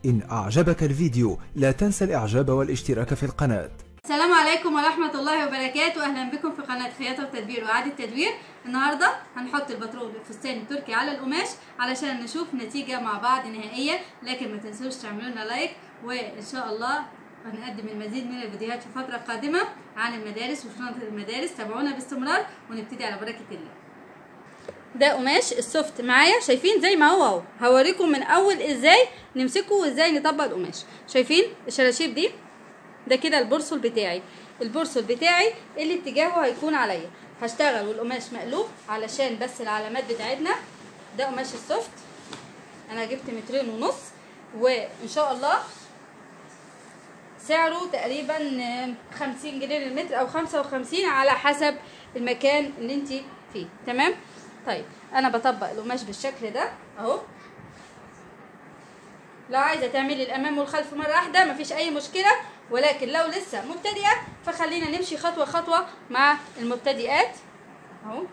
إن أعجبك الفيديو لا تنسى الإعجاب والاشتراك في القناة السلام عليكم ورحمة الله وبركاته أهلا بكم في قناة خياطة وتدبير وإعادة تدوير النهاردة هنحط الباترون الفستان التركي على القماش علشان نشوف نتيجة مع بعض نهائية لكن ما تنسوش تعملوا لنا لايك وإن شاء الله هنقدم المزيد من الفيديوهات في فترة قادمة عن المدارس وشنط المدارس تابعونا باستمرار ونبتدي على بركة الله ده قماش السوفت معايا شايفين زي ما هو اهو هوريكم من اول ازاي نمسكه وازاي نطبق القماش شايفين الشراشيب دي ده كده البرسل بتاعي البرسل بتاعي اللي اتجاهه هيكون عليا هشتغل والقماش مقلوب علشان بس العلامات بتاعتنا ده قماش السوفت انا جبت مترين ونص وان شاء الله سعره تقريبا خمسين جنيه للمتر او خمسة وخمسين على حسب المكان اللي انت فيه تمام طيب انا بطبق القماش بالشكل ده اهو لو عايزه تعملي الامام والخلف مره واحده مفيش اي مشكله ولكن لو لسه مبتدئه فخلينا نمشي خطوه خطوه مع المبتدئات اهو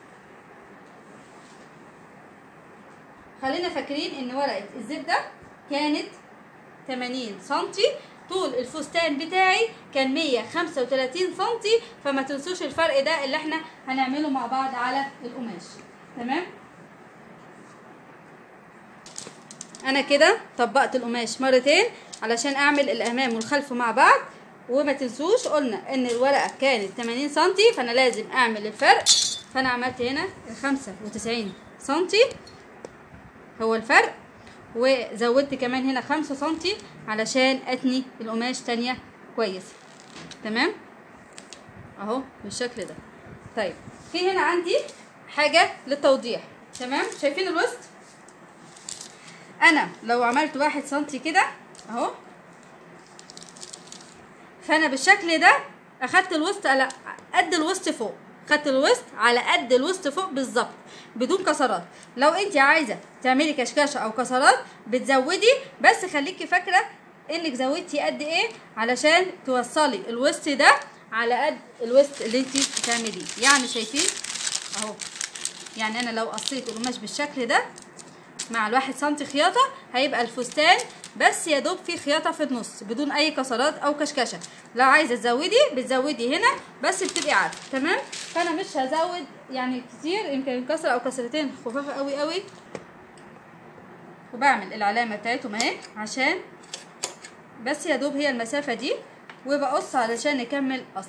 خلينا فاكرين ان ورقه الزبده كانت 80 سنتي طول الفستان بتاعي كان 135 سنتي فما تنسوش الفرق ده اللي احنا هنعمله مع بعض على القماش تمام انا كده طبقت القماش مرتين علشان اعمل الامام والخلف مع بعض وما تنسوش قلنا ان الورقه كانت 80 سنتي فانا لازم اعمل الفرق فانا عملت هنا ال 95 سنتي هو الفرق وزودت كمان هنا 5 سنتي علشان اتني القماش تانية كويس تمام اهو بالشكل ده طيب في هنا عندي حاجة للتوضيح تمام شايفين الوسط انا لو عملت واحد سنتي كده اهو فانا بالشكل ده اخدت الوسط على قد الوسط فوق خدت الوسط على قد الوسط فوق بالظبط بدون كسرات لو انت عايزه تعملي كشكشه او كسرات بتزودي بس خليكي فاكره انك زودتي قد ايه علشان توصلي الوسط ده على قد الوسط اللي انت بتعمليه يعني شايفين اهو يعني انا لو قصيت القماش بالشكل ده مع الواحد سنتي خياطة هيبقى الفستان بس يا دوب فيه خياطة في النص بدون اي كسرات او كشكشة لو عايزة تزودي بتزودي هنا بس بتبقي عارفة تمام فانا مش هزود يعني كتير يمكن كسرة او كسرتين خفافة قوي قوي وبعمل العلامة بتاعتهم اهي عشان بس يا دوب هي المسافة دي وبقص علشان نكمل قص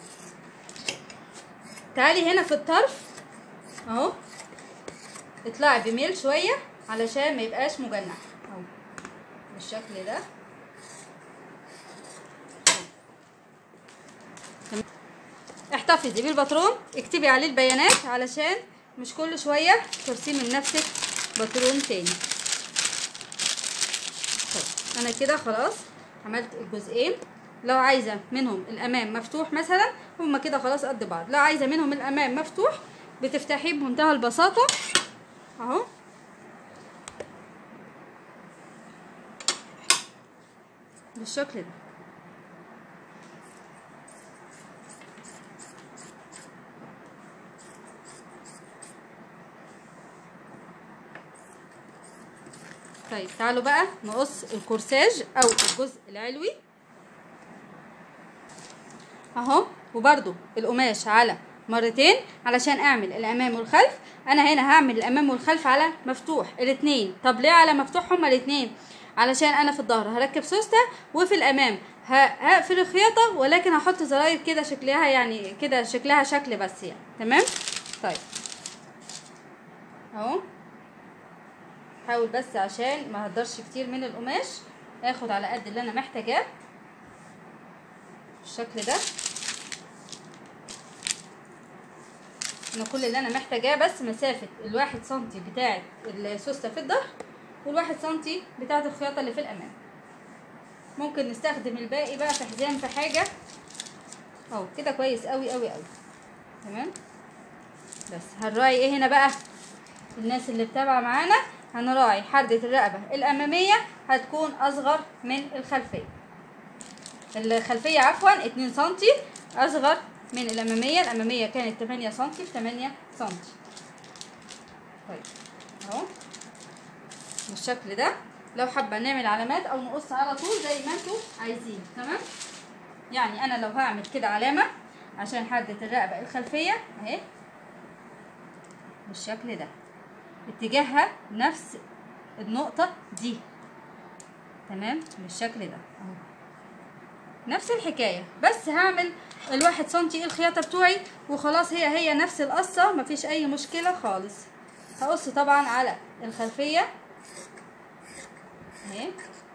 تعالي هنا في الطرف اهو اطلعي بميل شويه علشان ما يبقاش مجنح اهو بالشكل ده احتفظي بالباترون اكتبي عليه البيانات علشان مش كل شويه ترسمي لنفسك باترون تاني طيب انا كده خلاص عملت الجزئين لو عايزه منهم الامام مفتوح مثلا هما كده خلاص قد بعض لو عايزه منهم الامام مفتوح بتفتحيه بمنتهى البساطه اهو بالشكل ده طيب تعالوا بقى نقص الكورساج او الجزء العلوي اهو وبرده القماش على مرتين علشان اعمل الامام والخلف انا هنا هعمل الامام والخلف على مفتوح الاثنين طب ليه على مفتوح هما الاثنين علشان انا في الظهر هركب سوسته وفي الامام هقفل الخياطه ولكن هحط زراير كده شكلها يعني كده شكلها شكل بس يعني تمام طيب اهو حاول بس عشان ما هقدرش كتير من القماش اخد على قد اللي انا محتاجاه بالشكل ده انا كل اللي انا محتاجاه بس مسافه الواحد سنتي بتاعه السوسته في الظهر والواحد سنتي بتاعه الخياطه اللي في الامام ممكن نستخدم الباقي بقى في حزام في حاجه اهو كده كويس قوي قوي قوي تمام بس هنراعي ايه هنا بقى الناس اللي بتابعه معانا هنراعي حردة الرقبة الأمامية هتكون أصغر من الخلفية الخلفية عفوا اتنين سنتي أصغر من الأمامية الأمامية كانت تمانية سنتي في تمانية سنتي طيب اهو بالشكل ده لو حابه نعمل علامات او نقص على طول زي ما انتوا عايزين تمام يعني انا لو هعمل كده علامه عشان احدد الرقبه الخلفيه اهي بالشكل ده اتجاهها نفس النقطه دي تمام بالشكل ده اهو نفس الحكايه بس هعمل الواحد سنتي الخياطه بتوعي وخلاص هي هي نفس القصه مفيش اي مشكله خالص هقص طبعا على الخلفيه اهي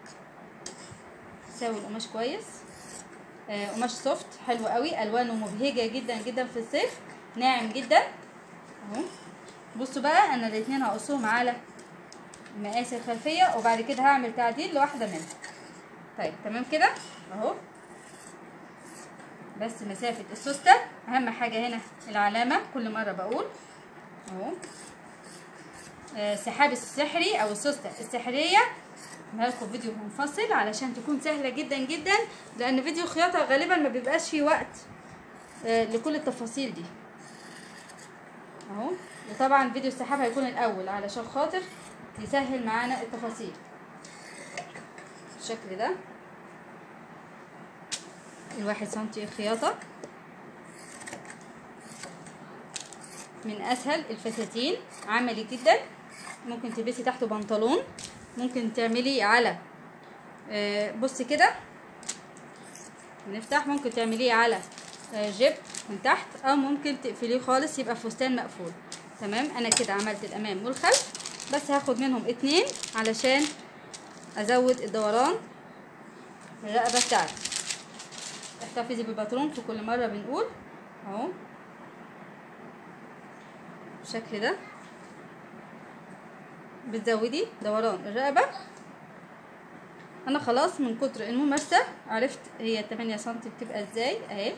ساوي القماش كويس آه، قماش سوفت حلو قوي الوانه مبهجه جدا جدا في الصيف ناعم جدا اهو بصوا بقى انا الاتنين هقصهم على مقاس الخلفيه وبعد كده هعمل تعديل لواحده منهم طيب تمام كده اهو بس مسافه السوسته اهم حاجه هنا العلامه كل مره بقول اهو آه، السحاب السحري او السوسته السحريه لكم فيديو منفصل علشان تكون سهله جدا جدا لان فيديو خياطه غالبا ما بيبقاش فيه وقت آه، لكل التفاصيل دي اهو وطبعا فيديو السحاب هيكون الاول علشان خاطر يسهل معانا التفاصيل بالشكل ده الواحد سنتي الخياطه من اسهل الفساتين عملي جدا ممكن تلبسي تحته بنطلون ممكن تعمليه على آه، بصي كده نفتح ممكن تعمليه على آه، جيب من تحت او ممكن تقفليه خالص يبقى فستان مقفول تمام انا كده عملت الامام والخلف بس هاخد منهم اتنين علشان ازود الدوران الرقبه بتاعتي احتفظي بالباترون في كل مره بنقول اهو بالشكل ده بتزودي دوران الرقبة انا خلاص من كتر الممارسة عرفت هي 8 سنتي بتبقى ازاي اهي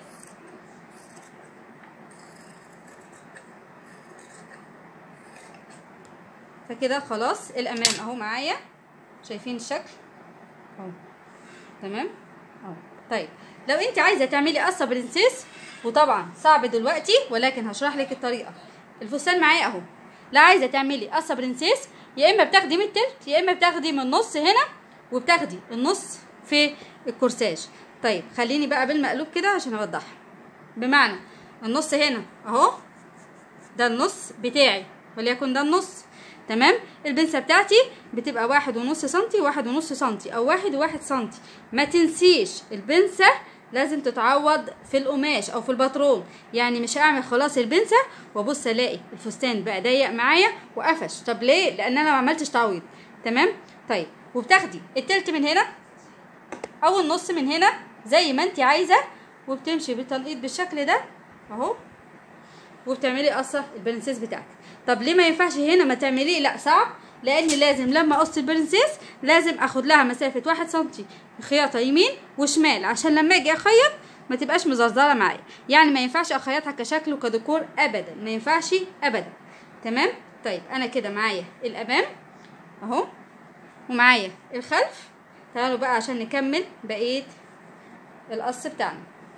فكده خلاص الامام اهو معايا شايفين الشكل اهو تمام اهو طيب لو انت عايزه تعملي قصه برنسيس وطبعا صعب دلوقتي ولكن هشرح لك الطريقه الفستان معايا اهو لا عايزه تعملي قصه برنسيس يا اما بتاخدي من التلت يا اما بتاخدي من النص هنا وبتاخدي النص في الكورساج طيب خليني بقى بالمقلوب كده عشان اوضحها بمعنى النص هنا اهو ده النص بتاعي وليكن ده النص تمام البنسة بتاعتي بتبقى واحد ونص سنتي واحد ونص سنتي او واحد وواحد سنتي ما تنسيش البنسة لازم تتعوض في القماش او في الباترون يعني مش هعمل خلاص البنسة وابص الاقي الفستان بقى ضيق معايا وقفش طب ليه لان انا ما عملتش تعويض تمام طيب وبتاخدي التلت من هنا او النص من هنا زي ما انت عايزه وبتمشي بالتنقيط بالشكل ده اهو وبتعملي قصه البرنسيس بتاعتك طب ليه ما ينفعش هنا ما تعمليه لا صعب لان لازم لما اقص البرنسيس لازم اخد لها مسافه واحد سنتي خياطه يمين وشمال عشان لما اجي اخيط ما تبقاش مزرزره معايا يعني ما ينفعش اخيطها كشكل وكديكور ابدا ما ينفعش ابدا تمام طيب انا كده معايا الامام اهو ومعايا الخلف تعالوا بقى عشان نكمل بقيه القص بتاعنا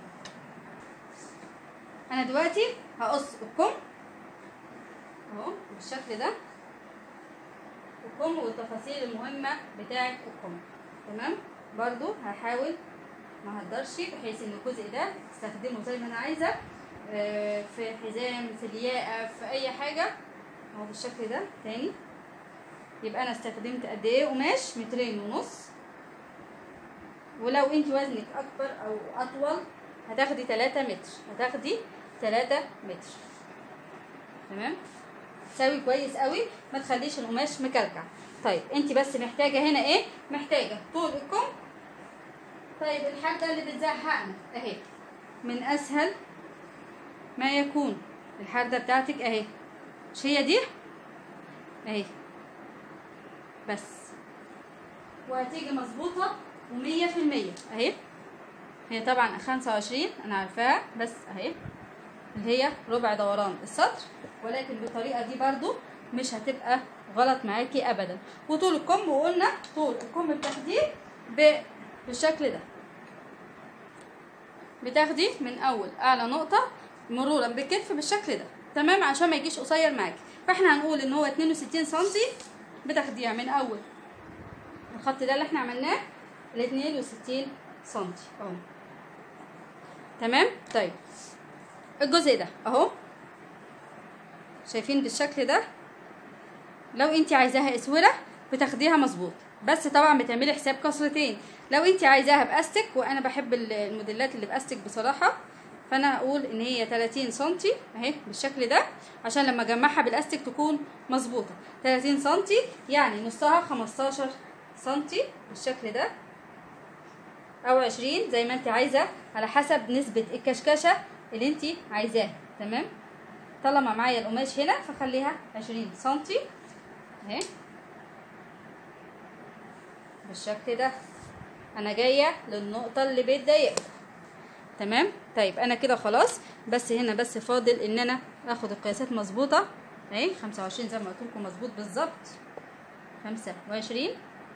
انا دلوقتي هقص الكم اهو بالشكل ده الكم والتفاصيل المهمه بتاعه الكم تمام برضو هحاول ما هقدرش بحيث ان الجزء ده استخدمه زي ما انا عايزه آه، في حزام في الياقه في اي حاجه اهو بالشكل ده تاني يبقى انا استخدمت قد ايه قماش مترين ونص ولو انت وزنك اكبر او اطول هتاخدي 3 متر هتاخدي 3 متر تمام سوي كويس قوي ما تخليش القماش مكلكع طيب انت بس محتاجه هنا ايه محتاجه طول الكم طيب الحاجه اللي بتزهقنا اهي من اسهل ما يكون الحردة بتاعتك اهي مش هي دي اهي بس وهتيجي مظبوطة ومية في المية اهي هي طبعا خمسة وعشرين انا عارفاها بس اهي اللي هي ربع دوران السطر ولكن بالطريقة دي برضو مش هتبقى غلط معاكي ابدا وطول الكم وقلنا طول الكم بتاخديه ب- بالشكل ده بتاخدي من اول اعلى نقطة مرورا بالكتف بالشكل ده تمام عشان ما يجيش قصير معاكي فاحنا هنقول ان هو 62 سنتي بتاخديها من اول الخط ده اللي احنا عملناه ل 62 سنتي اهو تمام طيب الجزء ده اهو شايفين بالشكل ده لو انت عايزاها اسوره بتاخديها مظبوط بس طبعا بتعملي حساب كسرتين لو انت عايزاها باستك وانا بحب ال- الموديلات اللي باستك بصراحه فانا هقول ان هي 30 سنتي اهي بالشكل ده عشان لما اجمعها بالاستك تكون مظبوطه 30 سنتي يعني نصها 15 سنتي بالشكل ده او 20 زي ما انت عايزه على حسب نسبه الكشكشه اللي انت عايزاها تمام طالما معايا القماش هنا فخليها 20 سنتي اهي بالشكل ده انا جايه للنقطه اللي بتضايقكم تمام طيب انا كده خلاص بس هنا بس فاضل ان انا اخد القياسات مظبوطه اهي 25 زي ما قلت لكم مظبوط بالظبط 25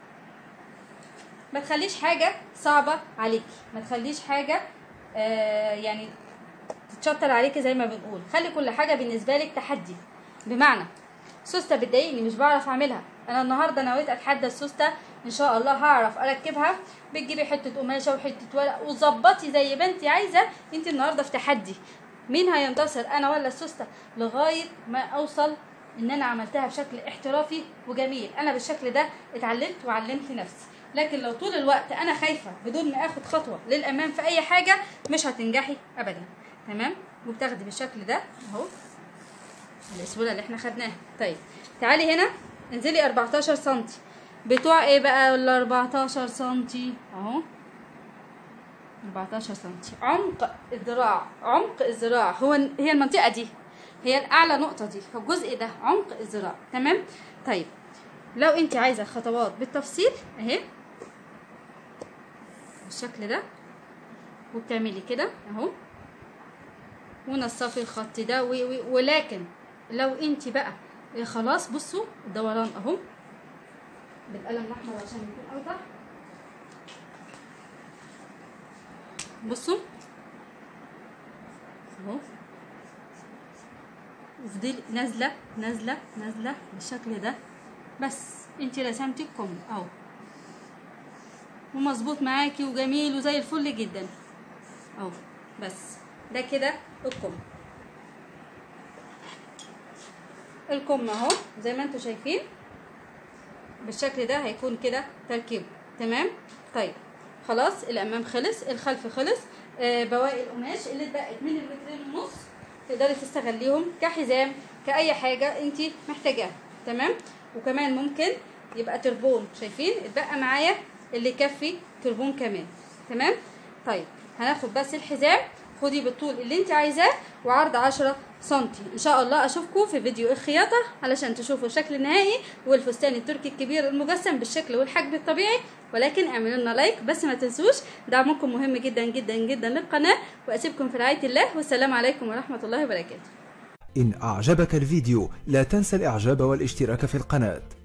ما تخليش حاجه صعبه عليكي ما تخليش حاجه آه يعني تتشطر عليكي زي ما بنقول خلي كل حاجه بالنسبه لك تحدي بمعنى سوسته بتضايقني مش بعرف اعملها انا النهارده نويت اتحدى السوسته ان شاء الله هعرف اركبها بتجيبي حته قماشه وحته ورق وظبطي زي ما انت عايزه انت النهارده في تحدي مين هينتصر انا ولا السوسته لغايه ما اوصل ان انا عملتها بشكل احترافي وجميل انا بالشكل ده اتعلمت وعلمت نفسي لكن لو طول الوقت انا خايفه بدون ما اخد خطوه للامام في اي حاجه مش هتنجحي ابدا تمام وبتاخدي بالشكل ده اهو الاسوره اللي احنا خدناها طيب تعالي هنا انزلي 14 سنتي بتوع ايه بقى ال 14 سنتي اهو 14 سنتي عمق الذراع عمق الذراع هو هي المنطقه دي هي الاعلى نقطه دي هو الجزء ده عمق الذراع تمام طيب لو انت عايزه الخطوات بالتفصيل اهي بالشكل ده وبتعملي كده اهو ونصفي الخط ده و... و... ولكن لو انت بقى إيه خلاص بصوا الدوران اهو بالقلم الاحمر عشان يكون اوضح بصوا اهو افضلي نازله نازله نازله بالشكل ده بس انت رسمتي الكم اهو ومظبوط معاكي وجميل وزي الفل جدا اهو بس ده كده الكم الكم اهو زي ما انتم شايفين بالشكل ده هيكون كده تركيبه تمام طيب خلاص الامام خلص الخلف خلص آه بواقي القماش اللي اتبقت من المترين ونص تقدري تستغليهم كحزام كاي حاجه انت محتاجاها تمام وكمان ممكن يبقى تربون شايفين اتبقى معايا اللي يكفي تربون كمان تمام طيب هناخد بس الحزام خدي بالطول اللي انت عايزاه وعرض 10 سنتي ان شاء الله اشوفكم في فيديو الخياطه علشان تشوفوا الشكل النهائي والفستان التركي الكبير المجسم بالشكل والحجم الطبيعي ولكن اعملوا لنا لايك بس ما تنسوش دعمكم مهم جدا جدا جدا للقناه واسيبكم في رعايه الله والسلام عليكم ورحمه الله وبركاته إن أعجبك الفيديو لا تنسى الإعجاب والاشتراك في القناة